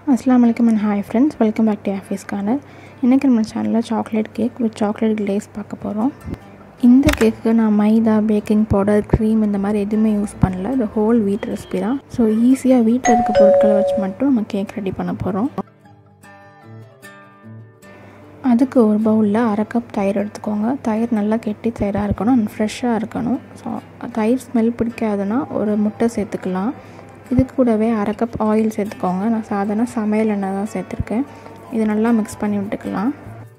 அஸ்லாம் வலைக்கம் and hi friends welcome back to office corner இன்றைக்கி நம்ம சேனலில் chocolate cake with chocolate glaze பார்க்க போகிறோம் இந்த கேக்கு நான் மைதா பேக்கிங் பவுடர் க்ரீம் இந்த மாதிரி எதுவுமே யூஸ் பண்ணல இது ஹோல் வீட் ரெசிபி தான் ஸோ ஈஸியாக வீட்டில் இருக்க பொருட்களை வச்சு மட்டும் நம்ம கேக் ரெடி பண்ண போகிறோம் அதுக்கு ஒரு பவுலில் அரை கப் தயிர் எடுத்துக்கோங்க தயிர் நல்லா கெட்டி தயிராக இருக்கணும் அண்ட் ஃப்ரெஷ்ஷாக இருக்கணும் ஸோ தயிர் ஸ்மெல் பிடிக்காதுன்னா ஒரு முட்டை சேர்த்துக்கலாம் இது கூடவே அரை கப் ஆயில் சேர்த்துக்கோங்க நான் சாதாரண சமையல் எண்ணெய் தான் சேர்த்துருக்கேன் இது நல்லா மிக்ஸ் பண்ணி விட்டுக்கலாம்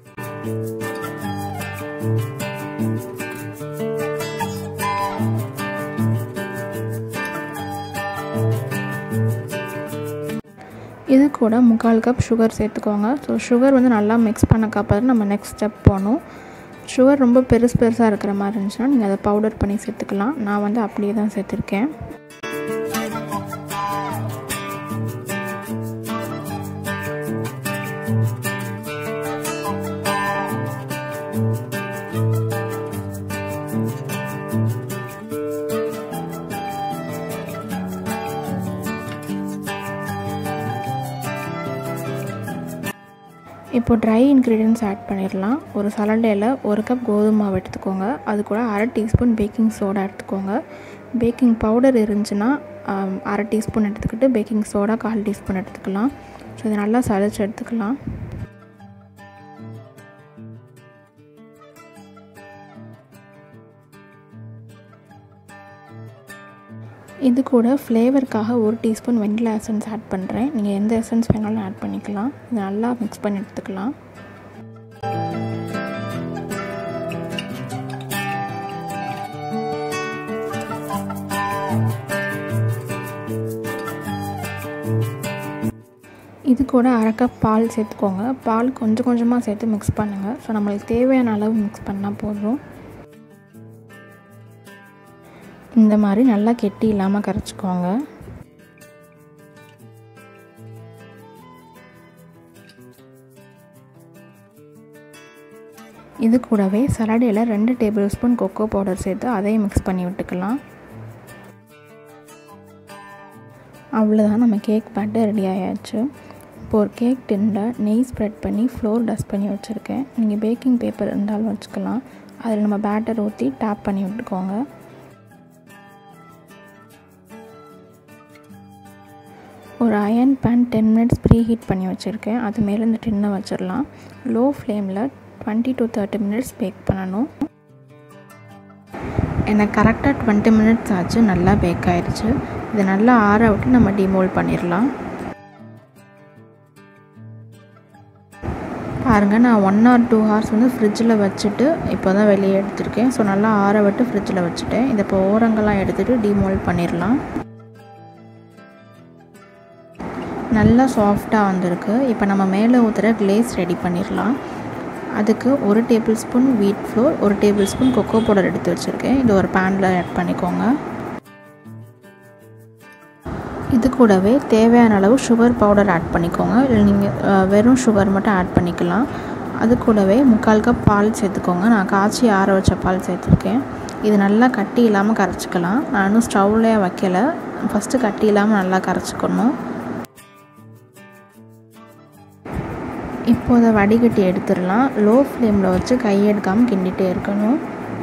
இது கூட முக்கால் கப் சுகர் சேர்த்துக்கோங்க ஸோ சுகர் வந்து நல்லா மிக்ஸ் பண்ணக்கப்புறம் நம்ம நெக்ஸ்ட் ஸ்டெப் போகணும் சுகர் ரொம்ப பெருசு பெருசாக இருக்கிற மாதிரி இருந்துச்சுன்னா நீங்கள் அதை பவுடர் பண்ணி சேர்த்துக்கலாம் நான் வந்து அப்படியே தான் சேர்த்துருக்கேன் இப்போ ட்ரை இன்க்ரீடியன்ஸ் ஆட் பண்ணிடலாம் ஒரு சலடையில் ஒரு கப் கோதுமை மாவு எடுத்துக்கோங்க அது கூட அரை டீஸ்பூன் பேக்கிங் சோடா எடுத்துக்கோங்க பேக்கிங் பவுடர் இருந்துச்சுன்னா அரை டீஸ்பூன் எடுத்துக்கிட்டு பேக்கிங் சோடா கால் டீஸ்பூன் எடுத்துக்கலாம் ஸோ இதை நல்லா சளிச்சு எடுத்துக்கலாம் இது கூட ஃப்ளேவருக்காக ஒரு டீஸ்பூன் வெனிலா எசன்ஸ் ஆட் பண்ணுறேன் நீங்கள் எந்த எசன்ஸ் வேணாலும் ஆட் பண்ணிக்கலாம் இது நல்லா மிக்ஸ் பண்ணி எடுத்துக்கலாம் இது கூட அரை கப் பால் சேர்த்துக்கோங்க பால் கொஞ்சம் கொஞ்சமாக சேர்த்து மிக்ஸ் பண்ணுங்கள் ஸோ நம்மளுக்கு தேவையான அளவு மிக்ஸ் பண்ணால் போதும் இந்த மாதிரி நல்லா கெட்டி இல்லாமல் கரைச்சிக்கோங்க இது கூடவே சலடையில் ரெண்டு டேபிள் ஸ்பூன் கொக்கோ பவுடர் சேர்த்து அதையும் மிக்ஸ் பண்ணி விட்டுக்கலாம் அவ்வளோதான் நம்ம கேக் பேட்டு ரெடி ஆயாச்சு இப்போ ஒரு கேக் டின்னில் நெய் ஸ்ப்ரெட் பண்ணி ஃப்ளோர் டஸ்ட் பண்ணி வச்சுருக்கேன் நீங்கள் பேக்கிங் பேப்பர் இருந்தாலும் வச்சுக்கலாம் அதில் நம்ம பேட்டர் ஊற்றி டேப் பண்ணி விட்டுக்கோங்க ஒரு iron pan ten minutes preheat பண்ணி வச்சுருக்கேன் அது மேலே இந்த டின்னை வச்சிடலாம் லோ ஃப்ளேமில் twenty to thirty minutes bake பண்ணணும் எனக்கு கரெக்டாக டுவெண்ட்டி மினிட்ஸ் ஆச்சு நல்லா பேக் ஆயிடுச்சு இதை நல்லா ஆற விட்டு நம்ம டிமோல்ட் பண்ணிடலாம் பாருங்கள் நான் ஒன் ஆர் டூ ஹவர்ஸ் வந்து ஃப்ரிட்ஜில் வச்சுட்டு இப்போ தான் வெளியே எடுத்திருக்கேன் ஸோ நல்லா ஆற விட்டு ஃப்ரிட்ஜில் வச்சுட்டேன் இதை இப்போ ஓரங்கள்லாம் எடுத்துகிட்டு டிமோல்ட் பண்ணிடலாம் நல்லா சாஃப்டாக வந்திருக்கு இப்போ நம்ம மேலே ஊற்றுற கிளேஸ் ரெடி பண்ணிடலாம் அதுக்கு ஒரு டேபிள் ஸ்பூன் வீட் ஃப்ளோர் ஒரு டேபிள் ஸ்பூன் கொக்கோ பவுடர் எடுத்து வச்சுருக்கேன் இது ஒரு பேனில் ஆட் பண்ணிக்கோங்க இது கூடவே தேவையான அளவு சுகர் பவுடர் ஆட் பண்ணிக்கோங்க இல்லை நீங்கள் வெறும் சுகர் மட்டும் ஆட் பண்ணிக்கலாம் அது கூடவே முக்கால் கப் பால் சேர்த்துக்கோங்க நான் காய்ச்சி ஆற வச்ச பால் சேர்த்துருக்கேன் இது நல்லா கட்டி இல்லாமல் கரைச்சிக்கலாம் நான் இன்னும் ஸ்டவ்லேயே வைக்கலை ஃபஸ்ட்டு கட்டி இல்லாமல் நல்லா கரைச்சிக்கணும் இப்போ அதை வடிகட்டி எடுத்துடலாம் லோ ஃப்ளேமில் வச்சு கையை எடுக்காமல் கிண்டிகிட்டே இருக்கணும்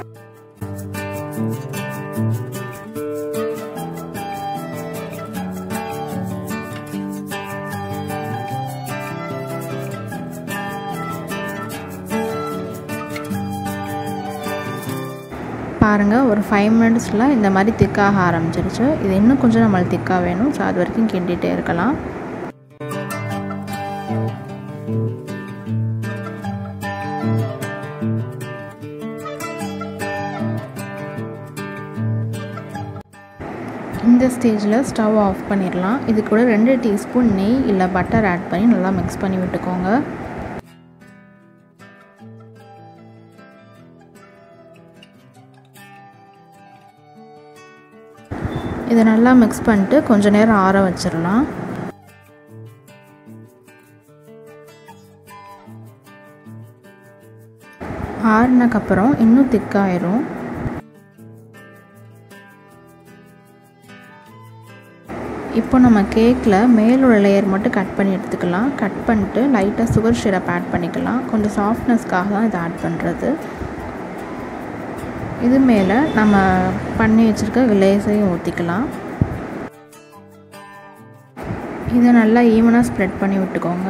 பாருங்கள் ஒரு ஃபைவ் மினிட்ஸில் இந்த மாதிரி திக்காக ஆரம்பிச்சிருச்சு இது இன்னும் கொஞ்சம் நம்மளுக்கு திக்காக வேணும் ஸோ அது வரைக்கும் கிண்டிகிட்டே இருக்கலாம் இந்த ஸ்டேஜில் ஸ்டவ் ஆஃப் பண்ணிடலாம் இது கூட ரெண்டு டீஸ்பூன் நெய் இல்லை பட்டர் ஆட் பண்ணி நல்லா மிக்ஸ் பண்ணி விட்டுக்கோங்க இதை நல்லா மிக்ஸ் பண்ணிட்டு கொஞ்ச நேரம் ஆற வச்சிடலாம் ஆறுனக்கப்புறம் இன்னும் திக்காயிரும் இப்போ நம்ம கேக்கில் மேலோட லேயர் மட்டும் கட் பண்ணி எடுத்துக்கலாம் கட் பண்ணிட்டு லைட்டாக சுகர் சிரப் ஆட் பண்ணிக்கலாம் கொஞ்சம் சாஃப்ட்னஸ்க்காக தான் இதை ஆட் பண்ணுறது இது மேலே நம்ம பண்ணி வச்சுருக்க லேஸையும் ஊற்றிக்கலாம் இதை நல்லா ஈவனாக ஸ்ப்ரெட் பண்ணி விட்டுக்கோங்க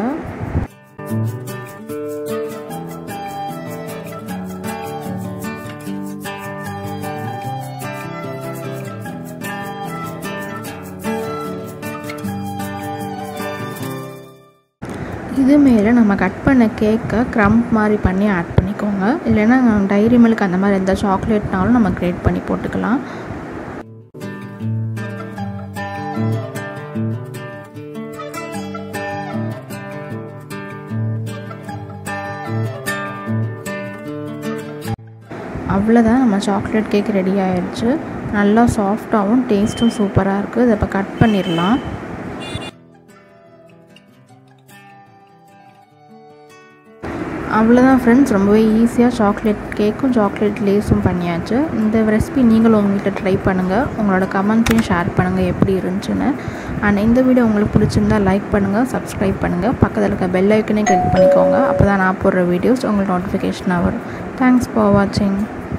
இது மேலே நம்ம கட் பண்ண கேக்கை க்ரம்ப் மாதிரி பண்ணி ஆட் பண்ணிக்கோங்க இல்லைன்னா டைரி மில்க் அந்த மாதிரி எந்த சாக்லேட்னாலும் நம்ம க்ரியேட் பண்ணி போட்டுக்கலாம் அவ்வளோதான் நம்ம சாக்லேட் கேக் ரெடி ஆயிடுச்சு நல்லா சாஃப்டாகவும் டேஸ்ட்டும் சூப்பராக இருக்குது இதை இப்போ கட் பண்ணிடலாம் அவ்வளோதான் ஃப்ரெண்ட்ஸ் ரொம்பவே ஈஸியாக சாக்லேட் கேக்கும் சாக்லேட் லேஸும் பண்ணியாச்சு இந்த ரெசிபி நீங்களும் உங்கள் வீட்டில் ட்ரை பண்ணுங்கள் உங்களோட கமெண்ட்ஸையும் ஷேர் பண்ணுங்கள் எப்படி இருந்துச்சுன்னு அண்ட் இந்த வீடியோ உங்களுக்கு பிடிச்சிருந்தா லைக் பண்ணுங்கள் சப்ஸ்கிரைப் பண்ணுங்கள் பக்கத்தில் இருக்க பெல் ஐக்கனே கிளிக் பண்ணிக்கோங்க அப்போ தான் நான் போடுற வீடியோஸ் உங்களுக்கு நோட்டிஃபிகேஷனாக வரும் தேங்க்ஸ் ஃபார் வாட்சிங்